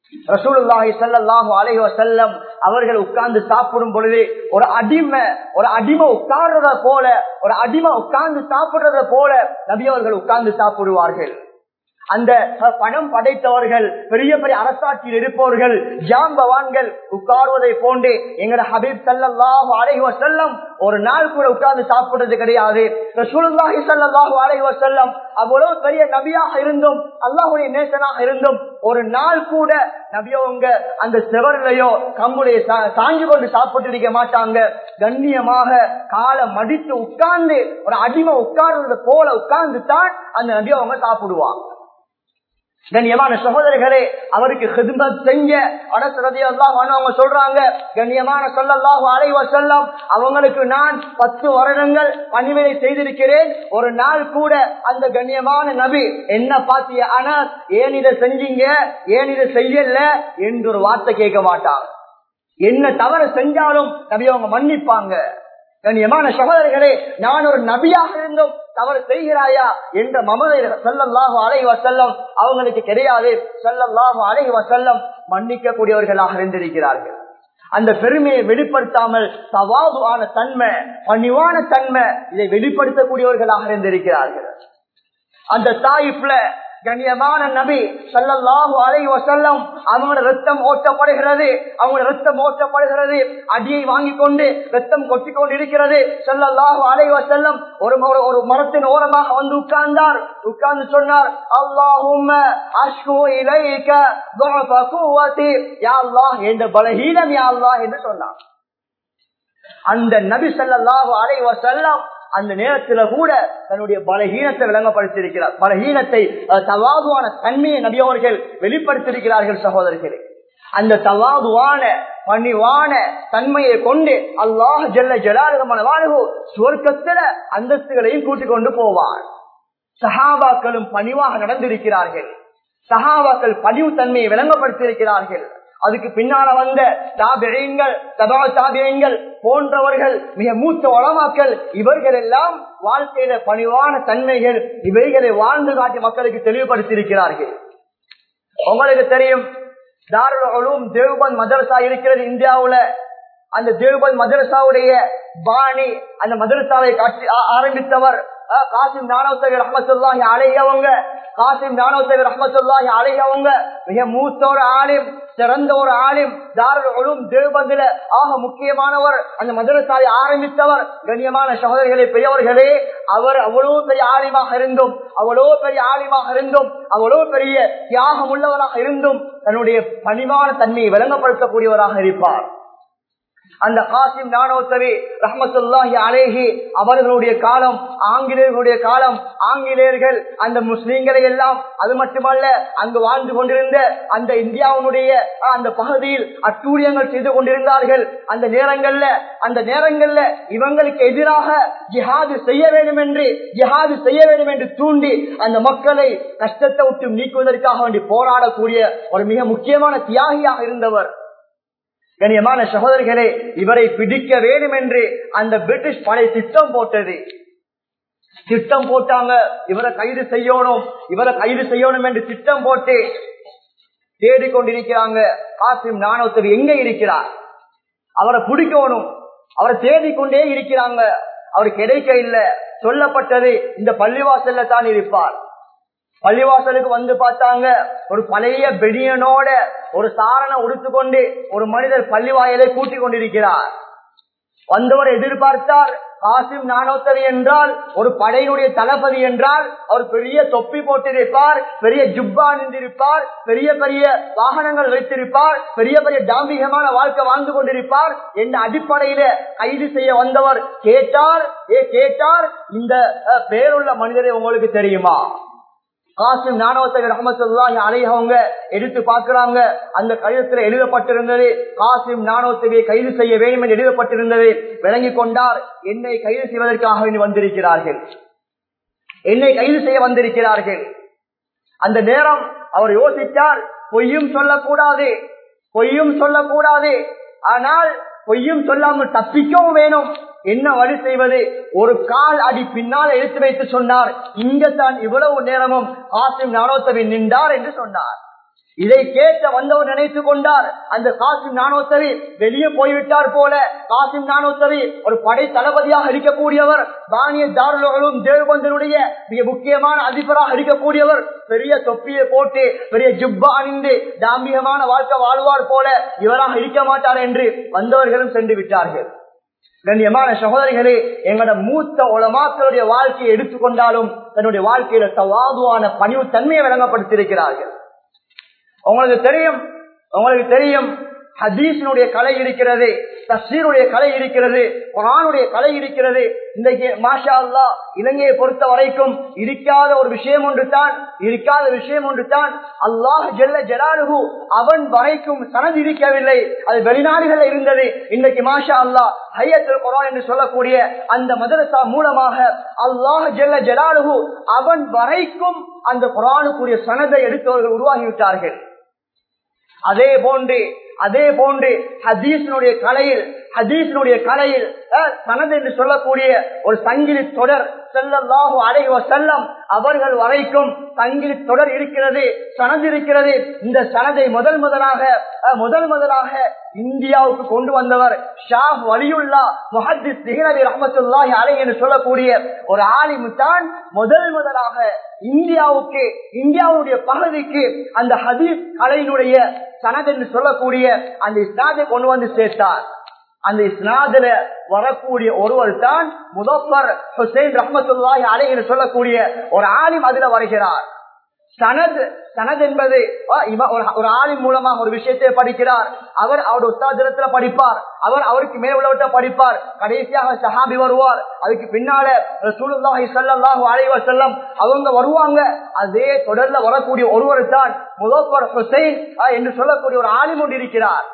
ரசூலுல்லாஹி ஸல்லல்லாஹு அலைஹி வஸல்லம் அவர்கள் உட்கார்ந்து சாப்பிடும் பொழுது ஒரு அடிமை ஒரு அடிமை உட்கார்றத போல ஒரு அடிமை உட்கார்ந்து சாப்பிடுறத போல நபி அவர்கள் உட்கார்ந்து சாப்பிடுவார்கள் அந்த பணம் படைத்தவர்கள் பெரிய பெரிய அரசாட்சியில் இருப்பவர்கள் ஜாம்பவான்கள் உட்கார்வதை போன்று எங்கட ஹபீப் சல்லாஹு அலைஹி வஸல்லம் ஒரு நாள் கூட உட்கார்ந்து சாப்பிடுறது கிடையாது ரசூலுல்லாஹி ஸல்லல்லாஹு அலைஹி வஸல்லம் அவ்வளவு பெரிய நபியாக இருந்தும் அல்லாஹ்வுடைய நேசனாக இருந்தும் ஒரு நாள் கூட நபியவங்க அந்த செவரிலையோ கம்முடைய சாஞ்சு கொண்டு சாப்பிட்டு இருக்க மாட்டாங்க கண்ணியமாக காலை மடித்து உட்கார்ந்து ஒரு அடிமை உட்கார்றது போல உட்கார்ந்து தான் அந்த நபியவங்க சாப்பிடுவாங்க கண்ணியமான சகோதரர்களே அவருக்கு ஹிதுமத் செஞ்ச அடசரதி அல்லாஹ் அவங்க சொல்றாங்க கண்ணியமான சொல்லல்லாஹு அலைவ செல்லம் அவங்களுக்கு நான் பத்து வருடங்கள் பணிவினை செய்திருக்கிறேன் ஒரு நாள் கூட அந்த கண்ணியமான நபி என்ன பாத்திய ஆனா ஏன் இதை செஞ்சீங்க ஏன் இதை செய்யல என்று ஒரு வார்த்தை கேட்க மாட்டாங்க என்ன தவறு செஞ்சாலும் நபி அவங்க மன்னிப்பாங்க கண்ணியமான சகோதரர்களே நான் ஒரு நபியாக இருந்தும் தவறு செய்கிறாயா என்ற மமதை செல்லல்லாஹு அலைஹி வசல்லம் அவங்களுக்கு கிடையாது செல்லல்லாஹு அலைஹி வசல்லம் மன்னிக்க கூடியவர்களாக இருந்திருக்கிறார்கள் அந்த பெருமையை வெளிப்படுத்தாமல் சவாதுவான தன்மை பணிவான தன்மை இதை வெளிப்படுத்தக்கூடியவர்களாக இருந்திருக்கிறார்கள் அந்த தாயிப்ல கண்ணியமான நபி சல்லல்லாஹு அலைஹி வஸல்லம் அவங்களோட ரத்தம் ஓட்டப்படுகிறது அவங்களோட ரத்தம் ஓட்டப்படுகிறது அடியை வாங்கி கொண்டு ரத்தம் கொட்டி கொண்டு இருக்கிறது சல்லல்லாஹு அலைஹி வஸல்லம் ஒரு ஒரு மரத்தின் ஓரமாக வந்து உட்கார்ந்தார் உட்கார்ந்து சொன்னார் அல்லாஹும்ம அஷ்கு இலைக ضعف قوتي யா அல்லாஹ் என்ற பலஹீனம் யா அல்லாஹ் என்று சொன்னார் அந்த நபி சல்லல்லாஹு அலைஹி வஸல்லம் அந்த நேரத்துல கூட தன்னுடைய பலகீனத்தை விளங்கப்படுத்தியிருக்கிறார் பலகீனத்தை தவாதுவான தன்மையை நபியவர்கள் வெளிப்படுத்தியிருக்கிறார்கள் சகோதரர்களே அந்த தவாதுவான பணிவான தன்மையை கொண்டு அல்லாஹ் ஜல்ல ஜலாலுகமான வாழ்வு சுவர்க்கத்துல அந்தஸ்துகளையும் கூட்டிக் கொண்டு போவார் சஹாபாக்களும் பணிவாக நடந்திருக்கிறார்கள் சஹாபாக்கள் பணிவு தன்மையை விளங்கப்படுத்தியிருக்கிறார்கள் அதுக்கு பின்னால வந்த தாபியங்கள் சபா தாபியங்கள் போன்றவர்கள் மிக மூத்த வளமாக்கள் இவர்கள் எல்லாம் வாழ்க்கையில பணிவான தன்மைகள் இவைகளை வாழ்ந்து காட்டி மக்களுக்கு தெளிவுபடுத்தியிருக்கிறார்கள் உங்களுக்கு தெரியும் தாருலும் தேவ்பந்த் மதரசா இருக்கிறது இந்தியாவுல அந்த தேவ்பந்த் மதரசாவுடைய பாணி அந்த மதரசாவை காட்சி ஆரம்பித்தவர் காசிம் நானோத்தவி ரஹமத்துல்லாஹி அலையவங்க காசிம் நானோத்தவி ரஹமத்துல்லாஹி அலையவங்க மிக மூத்த ஒரு ஆலிம் சிறந்த ஒரு ஆலிம் தாருல் உலும் தேவபந்தில ஆக முக்கியமானவர் அந்த மதரசாலை ஆரம்பித்தவர் கண்ணியமான சகோதரிகளே பெரியவர்களே அவர் அவ்வளவு பெரிய ஆலிமாக இருந்தும் அவ்வளவு பெரிய ஆலிமாக இருந்தும் அவ்வளவு பெரிய தியாகம் உள்ளவராக இருந்தும் தன்னுடைய பணிவான தன்மையை விளங்கப்படுத்தக்கூடியவராக இருப்பார் அந்த காசிம் நானோத்தவி ரஹமத்துல்லாஹி அலேஹி அவர்களுடைய காலம் ஆங்கிலேயர்களுடைய காலம் ஆங்கிலேயர்கள் அந்த முஸ்லீம்களை எல்லாம் அது மட்டுமல்ல அங்கு வாழ்ந்து கொண்டிருந்த அந்த இந்தியாவுடைய அந்த பகுதியில் அட்டூழியங்கள் செய்து கொண்டிருந்தார்கள் அந்த நேரங்கள்ல அந்த நேரங்கள்ல இவங்களுக்கு எதிராக ஜிஹாது செய்ய வேண்டும் என்று ஜிஹாது செய்ய வேண்டும் என்று தூண்டி அந்த மக்களை கஷ்டத்தை விட்டு நீக்குவதற்காக வேண்டி போராடக்கூடிய ஒரு மிக முக்கியமான தியாகியாக இருந்தவர் கண்ணியமான சகோதரிகளே இவரை பிடிக்க வேண்டும் என்று அந்த பிரிட்டிஷ் படை திட்டம் போட்டது திட்டம் போட்டாங்க இவரை கைது செய்யணும் இவரை கைது செய்யணும் என்று திட்டம் போட்டு தேடிக்கொண்டிருக்கிறாங்க காசிம் நானோத்தர் எங்க இருக்கிறார் அவரை பிடிக்கணும் அவரை தேடிக்கொண்டே இருக்கிறாங்க அவர் கிடைக்க இல்லை சொல்லப்பட்டது இந்த பள்ளிவாசல்ல தான் இருப்பார் பள்ளிவாசலுக்கு வந்து பார்த்தாங்க ஒரு பழைய பெடியனோட ஒரு சாரணை உடுத்துக்கொண்டு ஒரு மனிதர் பள்ளிவாயலை கூட்டிக் கொண்டிருக்கிறார் வந்தவர் எதிர்பார்த்தார் காசிம் நானோத்தரி என்றால் ஒரு படையினுடைய தளபதி என்றால் அவர் பெரிய தொப்பி போட்டிருப்பார் பெரிய ஜுப்பா நின்றிருப்பார் பெரிய பெரிய வாகனங்கள் வைத்திருப்பார் பெரிய பெரிய தாம்பிகமான வாழ்க்கை வாழ்ந்து கொண்டிருப்பார் என்ற அடிப்படையில கைது செய்ய வந்தவர் கேட்டார் ஏ கேட்டார் இந்த பேருள்ள மனிதரை உங்களுக்கு தெரியுமா காசிம் நானவத்தக ரஹமத்துல்லாஹி அலைஹவங்க எடுத்து பார்க்கிறாங்க அந்த கடிதத்தில் எழுதப்பட்டிருந்தது காசிம் நானவத்தகை கைது செய்ய வேண்டும் என்று எழுதப்பட்டிருந்தது விளங்கி கொண்டார் என்னை கைது செய்வதற்காக வேண்டி வந்திருக்கிறார்கள் என்னை கைது செய்ய வந்திருக்கிறார்கள் அந்த நேரம் அவர் யோசித்தார் பொய்யும் சொல்லக்கூடாது பொய்யும் சொல்லக்கூடாது ஆனால் பொய்யும் சொல்லாமல் தப்பிக்கவும் வேணும் என்ன வழி செய்வது ஒரு கால் அடி பின்னால் எடுத்து வைத்து சொன்னார் இங்க தான் இவ்வளவு நேரமும் காசிம் நானோத்தவி நின்றார் என்று சொன்னார் இதை கேட்ட வந்தவர் நினைத்து கொண்டார் அந்த காசிம் நானோத்தரி வெளியே போய்விட்டார் போல காசிம் நானோத்தரி ஒரு படை தளபதியாக இருக்கக்கூடியவர் பானிய தாருலும் தேவபந்தனுடைய மிக முக்கியமான அதிபராக இருக்கக்கூடியவர் பெரிய தொப்பியை போட்டு பெரிய ஜுப்பா அணிந்து தாம்பியமான வாழ்க்கை வாழ்வார் போல இவராக இருக்க மாட்டார் என்று வந்தவர்களும் சென்று விட்டார்கள் கண்ணியமான சகோதரிகளே எங்களோட மூத்த உலமாக்களுடைய வாழ்க்கையை எடுத்துக்கொண்டாலும் தன்னுடைய வாழ்க்கையில தவாதுவான பணிவு தன்மையை விளங்கப்படுத்தியிருக்கிறார்கள் உங்களுக்கு தெரியும் உங்களுக்கு தெரியும் ஹதீஸினுடைய கலை இருக்கிறது தஸ்ரீருடைய கலை இருக்கிறது குரானுடைய கலை இருக்கிறது இன்றைக்கு மாஷா அல்லா இலங்கையை பொறுத்த வரைக்கும் இருக்காத ஒரு விஷயம் ஒன்று தான் இருக்காத விஷயம் ஒன்று தான் அல்லாஹ் ஜெல்ல ஜலாலுகு அவன் வரைக்கும் சனது இருக்கவில்லை அது வெளிநாடுகளில் இருந்தது இன்றைக்கு மாஷா அல்லா ஹையத்தில் குரான் என்று சொல்லக்கூடிய அந்த மதரசா மூலமாக அல்லாஹ் ஜெல்ல ஜலாலுகு அவன் வரைக்கும் அந்த குரானுக்குரிய சனதை எடுத்தவர்கள் உருவாகிவிட்டார்கள் அதே போன்று அதே போன்று ஹதீஸினுடைய கலையில் ஹதீஸினுடைய கலையில் சனது என்று சொல்லக்கூடிய ஒரு சங்கிலி தொடர் செல்லல்லாஹு அலைவ செல்லம் அவர்கள் வரைக்கும் சங்கிலி தொடர் இருக்கிறது சனது இருக்கிறது இந்த சனதை முதல் முதலாக முதல் முதலாக இந்தியாவுக்கு கொண்டு வந்தவர் ஷா வலியுல்லா முஹத்திஸ் திகனவி ரஹமத்துல்லாஹி அலை என்று சொல்லக்கூடிய ஒரு ஆலிமு தான் முதல் முதலாக இந்தியாவுக்கு இந்தியாவுடைய பகுதிக்கு அந்த ஹதீஸ் கலையினுடைய சனது என்று சொல்லக்கூடிய அந்த இஸ்லாத்தை கொண்டு வந்து சேர்த்தார் அந்த இஸ்னாதுல வரக்கூடிய ஒருவர் தான் முதப்பர் ஹுசைன் ரஹமத்துல்லாஹி அலை என்று சொல்லக்கூடிய ஒரு ஆலிம் அதுல வருகிறார் சனத் சனத் என்பது ஒரு ஆளின் மூலமாக ஒரு விஷயத்தை படிக்கிறார் அவர் அவருடைய உத்தாதிரத்துல படிப்பார் அவர் அவருக்கு மேல உள்ளவற்றை படிப்பார் கடைசியாக சஹாபி வருவார் அதுக்கு பின்னால சூழ்நிலாஹி சல்லாஹூ அலைவர் செல்லம் அவங்க வருவாங்க அதே தொடர்ல வரக்கூடிய ஒருவர் தான் முதப்பர் ஹுசைன் என்று சொல்லக்கூடிய ஒரு ஆலிம் ஒன்று இருக்கிறார்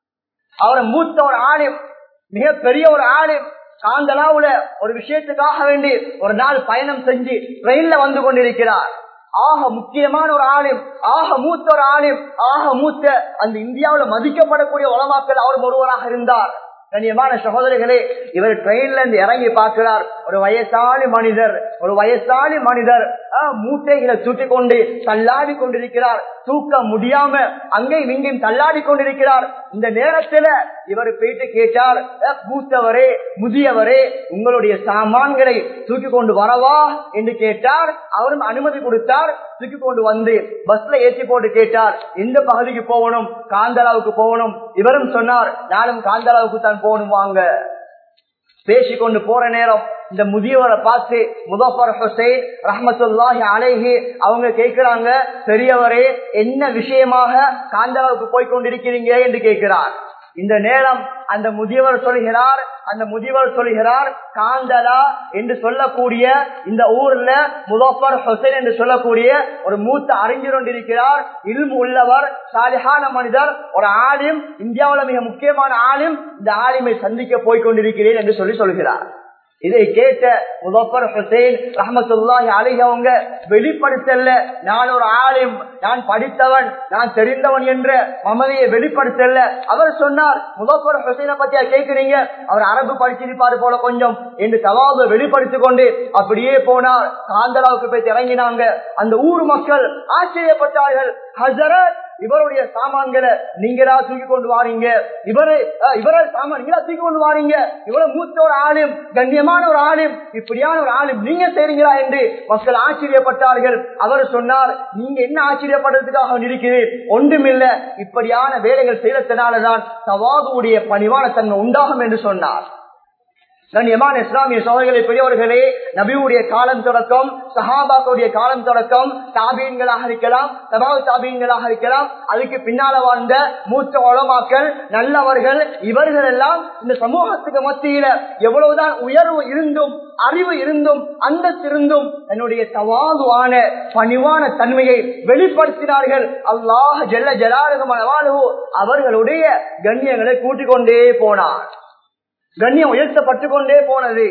அவரை மூத்த ஒரு ஆலிம் மிக பெரிய ஒரு ஆலிம் காந்தலாவுல ஒரு விஷயத்துக்காக வேண்டி ஒரு நாள் பயணம் செஞ்சு ட்ரெயின்ல வந்து கொண்டிருக்கிறார் ஆக முக்கியமான ஒரு ஆலிம் ஆக மூத்த ஒரு ஆலிம் ஆக மூத்த அந்த இந்தியாவுல மதிக்கப்படக்கூடிய உலமாக்கள் அவர் ஒருவராக இருந்தார் கண்ணியமான சகோதரிகளே இவர் ட்ரெயின்ல இருந்து இறங்கி பார்க்கிறார் ஒரு வயசாலி மனிதர் ஒரு வயசாலி மனிதர் மூட்டைகளை தூக்கி கொண்டு தள்ளாடி கொண்டிருக்கிறார் தூக்க முடியாம அங்கேயும் இங்கேயும் தள்ளாடி கொண்டிருக்கிறார் இந்த நேரத்துல இவர் போயிட்டு கேட்டார் மூத்தவரே முதியவரே உங்களுடைய சாமான்களை தூக்கி கொண்டு வரவா என்று கேட்டார் அவரும் அனுமதி கொடுத்தார் தூக்கி கொண்டு வந்து பஸ்ல ஏற்றி போட்டு கேட்டார் எந்த பகுதிக்கு போகணும் காந்தலாவுக்கு போகணும் இவரும் சொன்னார் நானும் காந்தலாவுக்கு தான் போகணும் வாங்க பேசிக்கொண்டு போற நேரம் இந்த முதியவரை பார்த்து முதப்பர் ஹுசைன் ரஹமத்துல்லாஹி அலைஹி அவங்க கேட்கிறாங்க பெரியவரே என்ன விஷயமாக காந்தலாவுக்கு போய் கொண்டிருக்கிறீங்க என்று கேட்கிறார் இந்த நேரம் அந்த முதியவர் சொல்கிறார் அந்த முதியவர் சொல்கிறார் காந்தலா என்று சொல்லக்கூடிய இந்த ஊர்ல முதப்பர் ஹுசைன் என்று சொல்லக்கூடிய ஒரு மூத்த அறிஞர் கொண்டிருக்கிறார் இல்மு உள்ளவர் சாலிஹான மனிதர் ஒரு ஆலிம் இந்தியாவில் மிக முக்கியமான ஆலிம் இந்த ஆலிமை சந்திக்க போய் கொண்டிருக்கிறேன் என்று சொல்லி சொல்கிறார் இதை கேட்ட முதப்பர் ஹுசைன் ரஹமத்துல்லாஹி அலிஹி அவங்க வெளிப்படுத்தல நான் ஒரு ஆலிம் நான் படித்தவன் நான் தெரிந்தவன் என்ற மமதையை வெளிப்படுத்தல அவர் சொன்னார் முதப்பர் ஹுசைனை பத்தியா கேட்கிறீங்க அவர் அரபு படிச்சிருப்பாரு போல கொஞ்சம் என்று தவாபை வெளிப்படுத்திக் கொண்டு அப்படியே போனார் காந்தலாவுக்கு போய் இறங்கினாங்க அந்த ஊர் மக்கள் ஆச்சரியப்பட்டார்கள் ஹசரத் இவருடைய சாமான்களை நீங்களா தூக்கி கொண்டு வாரீங்க இவரு இவர சாமான் நீங்களா தூக்கி கொண்டு வாரீங்க இவ்வளவு மூத்த ஒரு ஆளும் கண்ணியமான ஒரு ஆளும் இப்படியான ஒரு ஆளும் நீங்க செய்றீங்களா என்று மக்கள் ஆச்சரியப்பட்டார்கள் அவர் சொன்னார் நீங்க என்ன ஆச்சரியப்படுறதுக்காக இருக்கிறீர் ஒன்றுமில்ல இப்படியான வேலைகள் செய்யறதுனாலதான் தவாதுடைய பணிவான தன்மை உண்டாகும் என்று சொன்னார் கண்ணியமான இஸ்லாமிய சோதனைகளை பெரியவர்களே நபியுடைய காலம் தொடக்கம் சஹாபாக்களுடைய காலம் தொடக்கம் தாபீன்களாக இருக்கலாம் தபாவு தாபீன்களாக இருக்கலாம் அதுக்கு பின்னால வாழ்ந்த மூத்த உளமாக்கள் நல்லவர்கள் இவர்கள் எல்லாம் இந்த சமூகத்துக்கு மத்தியில எவ்வளவுதான் உயர்வு இருந்தும் அறிவு இருந்தும் அந்தஸ்து இருந்தும் என்னுடைய தவாதுவான பணிவான தன்மையை வெளிப்படுத்தினார்கள் அல்லாஹ் ஜெல்ல ஜலாலுகமான அவர்களுடைய கண்ணியங்களை கூட்டிக் கொண்டே போனார் கண்ணியம் உயர்த்தப்பட்டு கொண்டே போனது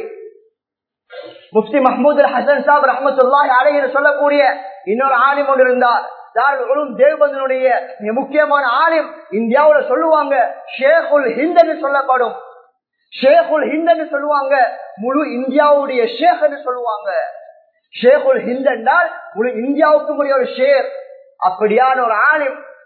முஃப்தி மஹமூத் ஹசன் சாப் ரஹமத்துல்லாஹி அலைஹி சொல்லக்கூடிய இன்னொரு ஆலிம் ஒன்று இருந்தார் தேவபந்தனுடைய மிக முக்கியமான ஆலிம் இந்தியாவுல சொல்லுவாங்க ஷேகுல் ஹிந்த் என்று சொல்லப்படும் ஷேகுல் ஹிந்த் என்று சொல்லுவாங்க முழு இந்தியாவுடைய ஷேக் என்று சொல்லுவாங்க ஷேகுல் ஹிந்த் என்றால் முழு இந்தியாவுக்கு ஒரு ஷேர் அப்படியான ஒரு ஆலிம்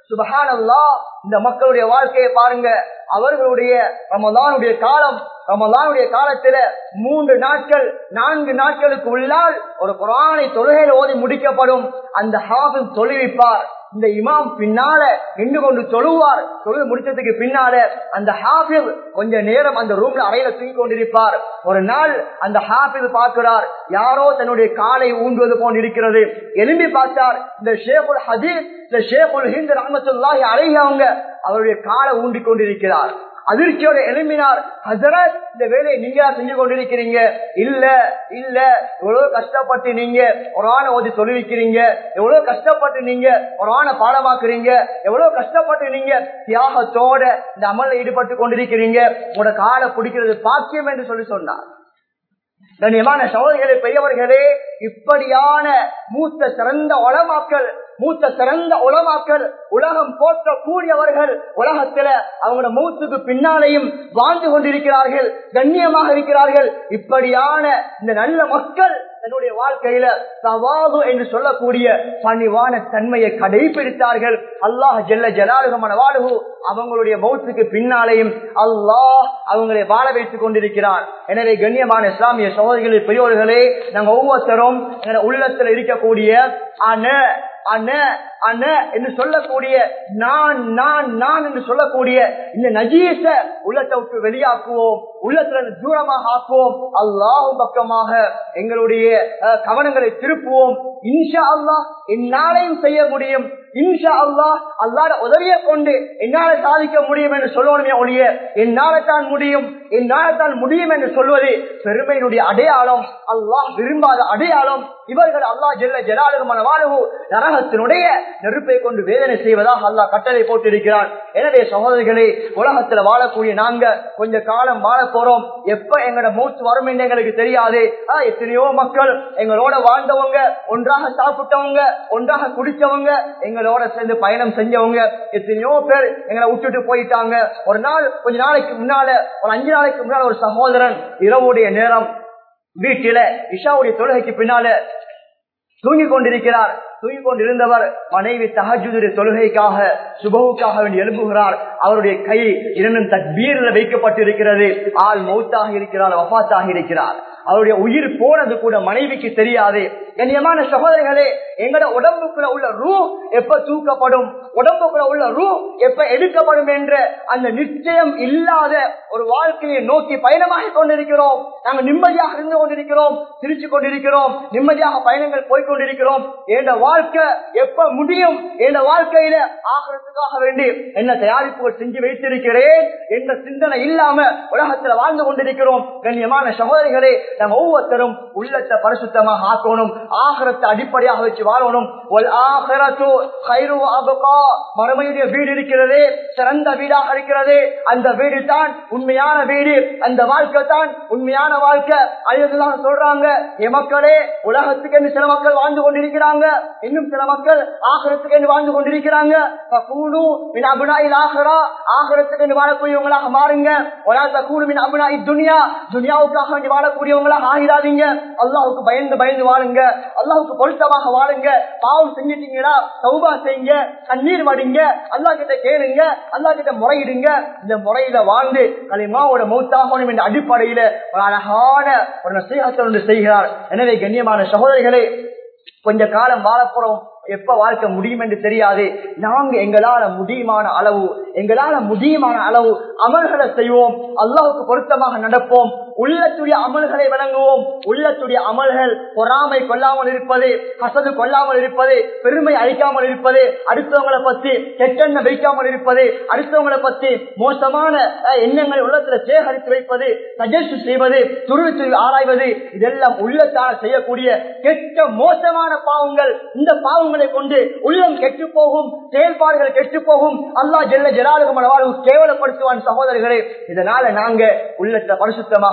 சுபஹானல்லா இந்த மக்களுடைய வாழ்க்கையை பாருங்க அவர்களுடைய ரமதானுடைய காலம் ரமதானுடைய காலத்துல மூன்று நாட்கள் நான்கு நாட்களுக்கு உள்ளால் ஒரு குரானை தொழுகையில் ஓதி முடிக்கப்படும் அந்த ஹாபில் தொழுவிப்பார் இந்த இமாம் பின்னால நின்று கொண்டு தொழுவார் தொழுது முடிச்சதுக்கு பின்னால அந்த ஹாபில் கொஞ்ச நேரம் அந்த ரூம்ல அறையில தூங்கி கொண்டிருப்பார் ஒரு நாள் அந்த ஹாபில் பார்க்கிறார் யாரோ தன்னுடைய காலை ஊன்றுவது போன்று இருக்கிறது எலும்பி பார்த்தார் இந்த ஷேகுல் ஹதீஸ் இந்த ஷேகுல் ஹிந்த் ரஹமத்துல்லாஹி அழகி அவங்க அவருடைய காலை ஊண்டி கொண்டிருக்கிறார் அதிர்ச்சியோட எழுப்பினார் ஹசரத் இந்த வேலையை நீங்க செஞ்சு கொண்டிருக்கிறீங்க இல்ல இல்ல எவ்வளவு கஷ்டப்பட்டு நீங்க ஒரு ஆணை ஓதி தொழுவிக்கிறீங்க எவ்வளவு கஷ்டப்பட்டு நீங்க ஒரு ஆணை பாடமாக்குறீங்க எவ்வளவு கஷ்டப்பட்டு நீங்க தியாகத்தோட இந்த அமல்ல ஈடுபட்டு கொண்டிருக்கிறீங்க உங்களோட காலை பிடிக்கிறது பாக்கியம் என்று சொல்லி சொன்னார் கண்ணியமான சகோதரிகளே பெரியவர்களே இப்படியான மூத்த சிறந்த உளமாக்கல் மூத்த சிறந்த உலமாக்கள் உலகம் போற்ற கூடியவர்கள் உலகத்துல அவங்களோட மூத்துக்கு பின்னாலேயும் வாழ்ந்து கொண்டிருக்கிறார்கள் கண்ணியமாக இருக்கிறார்கள் இப்படியான இந்த நல்ல மக்கள் தன்னுடைய வாழ்க்கையில சவாபு என்று சொல்லக்கூடிய பணிவான தன்மையை கடைபிடித்தார்கள் அல்லாஹ் ஜெல்ல ஜலாலுகமான வாழ்வு அவங்களுடைய மௌத்துக்கு பின்னாலேயும் அல்லாஹ் அவங்களை வாழ வைத்துக் கொண்டிருக்கிறார் எனவே கண்ணியமான இஸ்லாமிய சகோதரிகளே பெரியோர்களே நாங்க ஒவ்வொருத்தரும் எங்களோட உள்ளத்துல இருக்கக்கூடிய அன அன அன என்று சொல்லக்கூடிய நான் நான் நான் என்று சொல்லக்கூடிய இந்த நஜீச உள்ளத்தை விட்டு வெளியாக்குவோம் உள்ளத்துல தூரமாக ஆக்குவோம் அல்லாஹும் பக்கமாக எங்களுடைய அஹ், கவனங்களை திருப்புவோம் இன்ஷா அல்லாஹ் என்னாலையும் செய்ய முடியும் இன்ஷா அல்லாஹ் அல்லாட உதவியை கொண்டு என்னால சாதிக்க முடியும் என்று சொல்லணுமே ஒழிய என்னால தான் முடியும் என்னால தான் முடியும் என்று சொல்வது பெருமையினுடைய அடையாளம் அல்லாஹ் விரும்பாத அடையாளம் இவர்கள் அல்லாஹ் ஜெல்ல ஜலாலுமான வாழ்வு நரகத்தினுடைய நெருப்பை கொண்டு வேதனை செய்வதாக அல்லாஹ் கட்டளை போட்டிருக்கிறான் எனவே சகோதரிகளே உலகத்துல வாழக்கூடிய நாங்க கொஞ்ச காலம் வாழ போறோம் எப்ப எங்களோட மூச்சு வரும் என்று எங்களுக்கு தெரியாது ஆஹ், எத்தனையோ மக்கள் எங்களோட வாழ்ந்தவங்க ஒன்றாக சாப்பிட்டவங்க ஒன்றாக குடிச்சவங்க எங்களோட சேர்ந்து பயணம் செஞ்சவங்க எத்தனையோ பேர் எங்களை விட்டுட்டு போயிட்டாங்க ஒரு நாள் கொஞ்ச நாளைக்கு முன்னால ஒரு அஞ்சு நாளைக்கு முன்னால ஒரு சகோதரன் இரவுடைய நேரம் வீட்டில இஷாவுடைய தொழுகைக்கு பின்னால தூங்கிக் கொண்டிருக்கிறார் தூங்கிக் கொண்டிருந்தவர் மனைவி தஹஜுடைய தொழுகைக்காக சுபவுக்காக வேண்டி எழுப்புகிறார் அவருடைய கை இரண்டும் தக்பீரில் வைக்கப்பட்டிருக்கிறது ஆள் மௌத்தாக இருக்கிறார் வபாத்தாக இருக்கிறார் அவருடைய உயிர் போனது கூட மனைவிக்கு தெரியாது கண்ணியமான சகோதரிகளே எங்கட உடம்புக்குள்ள உள்ள ரூ எப்ப தூக்கப்படும் உடம்புக்குள்ள உள்ள ரூ எப்ப எடுக்கப்படும் என்ற அந்த நிச்சயம் இல்லாத ஒரு வாழ்க்கையை நோக்கி பயணமாக கொண்டிருக்கிறோம் நாங்கள் நிம்மதியாக இருந்து கொண்டிருக்கிறோம் சிரிச்சு கொண்டிருக்கிறோம் நிம்மதியாக பயணங்கள் போய் கொண்டிருக்கிறோம் என்ற வாழ்க்கை எப்ப முடியும் என்ற வாழ்க்கையில ஆகிறதுக்காக வேண்டி என்ன தயாரிப்புகள் செஞ்சு வைத்திருக்கிறேன் என்ற சிந்தனை இல்லாம உலகத்துல வாழ்ந்து கொண்டிருக்கிறோம் கண்ணியமான சகோதரிகளே நாங்க ஒவ்வொருத்தரும் உள்ளத்தை பரிசுத்தமாக ஆக்கணும் ஆகரத்தை அடிப்படையாக வச்சு வாழணும் ஒல் ஆகரத்து கைரு அபகா மறுமையுடைய வீடு இருக்கிறது சிறந்த வீடாக இருக்கிறது அந்த வீடு தான் உண்மையான வீடு அந்த வாழ்க்கை தான் உண்மையான வாழ்க்கை அதுதான் சொல்றாங்க என் மக்களே உலகத்துக்கு என்று சில மக்கள் வாழ்ந்து கொண்டிருக்கிறாங்க இன்னும் சில மக்கள் ஆகரத்துக்கு என்று வாழ்ந்து கொண்டிருக்கிறாங்க ஃபகூனு மின் அபினாயில் ஆகரா ஆகரத்துக்கு என்று வாழக்கூடியவங்களாக மாறுங்க ஒலா தகூனு மின் அபினாய் துனியா துனியாவுக்காக வேண்டி வாழக்கூடியவங்களாக ஆகிடாதீங்க அல்லாஹுக்கு பயந்து பயந்து வாழுங்க அல்லாஹுக்கு பொருத்தமாக வாழுங்க பாவம் செஞ்சிட்டீங்களா சௌபா செய்யுங்க கண்ணீர் வடிங்க அல்லாஹ் கிட்ட கேளுங்க அல்லாஹ் கிட்ட முறையிடுங்க இந்த முறையில வாழ்ந்து களிமாவோட மௌத்தாகணும் என்ற அடிப்படையில ஒரு அழகான ஒரு நசீகத்தை ஒன்று செய்கிறார் எனவே கண்ணியமான சகோதரிகளே கொஞ்ச காலம் வாழப்போறோம் எப்ப வாழ்க்கை முடியும் என்று தெரியாது நாங்க எங்களால முடியுமான அளவு எங்களால முடியுமான அளவு அமல்களை செய்வோம் அல்லாஹுக்கு பொருத்தமாக நடப்போம் உள்ளத்துடைய அமல்களை வழங்குவோம் உள்ளத்துடைய அமல்கள் பொறாமை கொள்ளாமல் இருப்பது கசது கொள்ளாமல் இருப்பது பெருமை அழிக்காமல் இருப்பது அடுத்தவங்களை பத்தி கெட்டெண்ண வைக்காமல் இருப்பது அடுத்தவங்களை பத்தி மோசமான அஹ், எண்ணங்களை உள்ளத்துல சேகரித்து வைப்பது சஜஸ்ட் செய்வது துருவி துருவி ஆராய்வது இதெல்லாம் உள்ளத்தால் செய்யக்கூடிய கெட்ட மோசமான பாவங்கள் இந்த பாவங்களை கொண்டு உள்ளம் கெட்டு போகும் செயல்பாடுகள் கெட்டு போகும் அல்லாஹ் ஜெல்ல ஜலாலுகமான வாழ்வு கேவலப்படுத்துவான் சகோதரர்களே இதனால நாங்க உள்ளத்தை பரிசுத்தமாக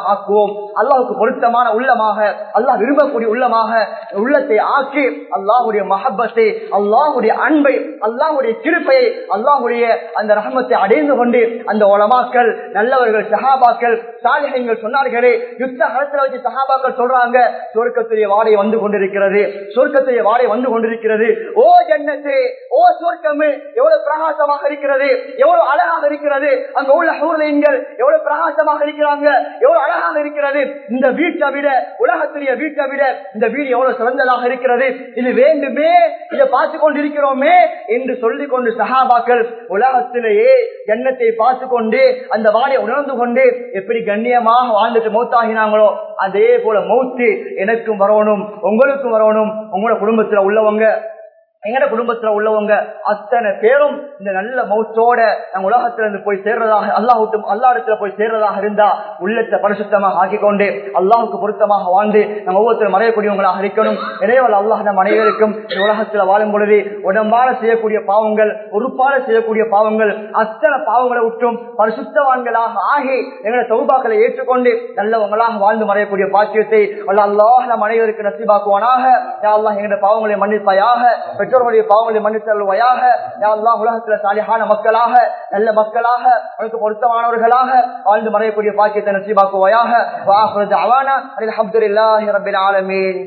ஆக்குவோம் அல்லாஹுக்கு பொருத்தமான உள்ளமாக அல்லாஹ் விரும்பக்கூடிய உள்ளமாக உள்ளத்தை ஆக்கி அல்லாஹுடைய மஹப்பத்தை அல்லாஹுடைய அன்பை அல்லாஹுடைய கிருப்பையை அல்லாஹுடைய அந்த ரஹமத்தை அடைந்து கொண்டு அந்த உலமாக்கள் நல்லவர்கள் சஹாபாக்கள் சாலிகங்கள் சொன்னார்களே யுத்த காலத்துல வச்சு சஹாபாக்கள் சொல்றாங்க சொர்க்கத்துடைய வாடை வந்து கொண்டிருக்கிறது சொர்க்கத்துடைய வாடை வந்து கொண்டிருக்கிறது ஓ ஜன்னத்து ஓ சொர்க்கமே எவ்வளவு பிரகாசமாக இருக்கிறது எவ்வளவு அழகாக இருக்கிறது அங்க உள்ள சூழ்நிலைகள் எவ்வளவு பிரகாசமாக இருக்கிறாங்க எவ்வளவு அழகாக இருக்கிறது இந்த வீட்டை விட உலகத்துடைய வீட்டை விட இந்த வீடு எவ்வளவு சிறந்ததாக இருக்கிறது இது வேண்டுமே இதை பார்த்து கொண்டிருக்கிறோமே என்று சொல்லிக் கொண்டு சஹாபாக்கள் உலகத்திலேயே ஜன்னத்தை பார்த்து கொண்டு அந்த வாடையை உணர்ந்து கொண்டு எப்படி கண்ணியமாக வாழ்ந்துட்டு மௌத்தாகினாங்களோ அதே போல மௌத்து எனக்கும் வரணும் உங்களுக்கும் வரணும் உங்களோட குடும்பத்துல உள்ளவங்க எங்கட குடும்பத்துல உள்ளவங்க அத்தனை பேரும் இந்த நல்ல மௌத்தோட நாங்க உலகத்துல இருந்து போய் சேர்றதாக அல்லாஹுட்டும் அல்லா இடத்துல போய் சேர்றதாக இருந்தா உள்ளத்தை பரிசுத்தமாக ஆக்கிக்கொண்டு அல்லாஹுக்கு பொருத்தமாக வாழ்ந்து நம்ம ஒவ்வொருத்தரும் மறையக்கூடியவங்களாக இருக்கணும் இறைவல் அல்லாஹ் நம் அனைவருக்கும் இந்த உலகத்துல வாழும் பொழுது உடம்பால செய்யக்கூடிய பாவங்கள் உறுப்பால செய்யக்கூடிய பாவங்கள் அத்தனை பாவங்களை விட்டும் பரிசுத்தவான்களாக ஆகி எங்களை சௌபாக்களை ஏற்றுக்கொண்டு நல்லவங்களாக வாழ்ந்து மறையக்கூடிய பாக்கியத்தை அல்ல அல்லாஹ் நம் அனைவருக்கு நசிபாக்குவானாக யா அல்லாஹ் எங்களுடைய பாவங்களை மன்னிப்பாயாக பெற்றோர்களுடைய பாவங்களை மன்னித்தல்வாயாக யாரெல்லாம் உலகத்துல சாலியான மக்களாக நல்ல மக்களாக உனக்கு பொருத்தமானவர்களாக வாழ்ந்து மறையக்கூடிய பாக்கியத்தை நசீபாக்குவாயாக வாஹுரது அவானா அல்ஹம்துலில்லாஹி ரப்பில் ஆலமீன்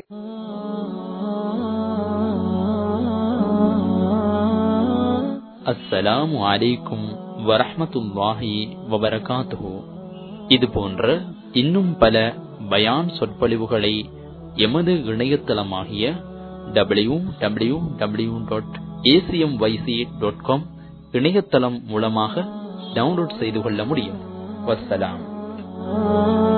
அஸ்ஸலாமு அலைக்கும் வரஹ்மத்துல்லாஹி வபரகாத்துஹு இது போன்ற இன்னும் பல பயான் சொற்பொழிவுகளை எமது இணையதளமாகிய W W W dot ACM YC dot com இணையதளம் மூலமாக டவுன்லோட் செய்து கொள்ள முடியும் வசலாம்